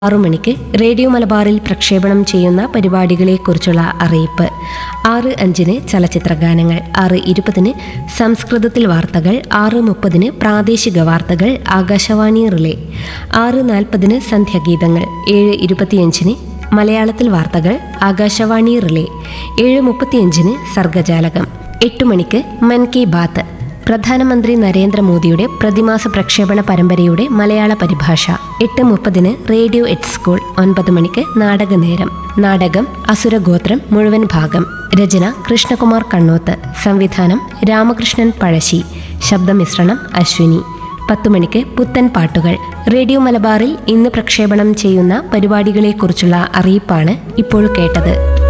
ആറു മണിക്ക് റേഡിയോ മലബാറിൽ പ്രക്ഷേപണം ചെയ്യുന്ന പരിപാടികളെക്കുറിച്ചുള്ള അറിയിപ്പ് ആറ് അഞ്ചിന് ചലച്ചിത്ര ഗാനങ്ങൾ ആറ് ഇരുപതിന് സംസ്കൃതത്തിൽ വാർത്തകൾ ആറ് മുപ്പതിന് പ്രാദേശിക വാർത്തകൾ ആകാശവാണി റിലേ ആറ് നാൽപ്പതിന് സന്ധ്യാഗീതങ്ങൾ ഏഴ് ഇരുപത്തിയഞ്ചിന് മലയാളത്തിൽ വാർത്തകൾ ആകാശവാണി റിലേ ഏഴ് മുപ്പത്തിയഞ്ചിന് സർഗജാലകം എട്ട് മണിക്ക് മൻ കി ബാത്ത് പ്രധാനമന്ത്രി നരേന്ദ്രമോദിയുടെ പ്രതിമാസ പ്രക്ഷേപണ പരമ്പരയുടെ മലയാള പരിഭാഷ എട്ട് മുപ്പതിന് റേഡിയോ എറ്റ് സ്കൂൾ ഒൻപത് മണിക്ക് നാടകനേരം നാടകം അസുരഗോത്രം മുഴുവൻ ഭാഗം രചന കൃഷ്ണകുമാർ കണ്ണോത്ത് സംവിധാനം രാമകൃഷ്ണൻ പഴശ്ശി ശബ്ദമിശ്രണം അശ്വിനി പത്തു മണിക്ക് പുത്തൻ പാട്ടുകൾ റേഡിയോ മലബാറിൽ ഇന്ന് പ്രക്ഷേപണം ചെയ്യുന്ന പരിപാടികളെക്കുറിച്ചുള്ള അറിയിപ്പാണ് ഇപ്പോൾ കേട്ടത്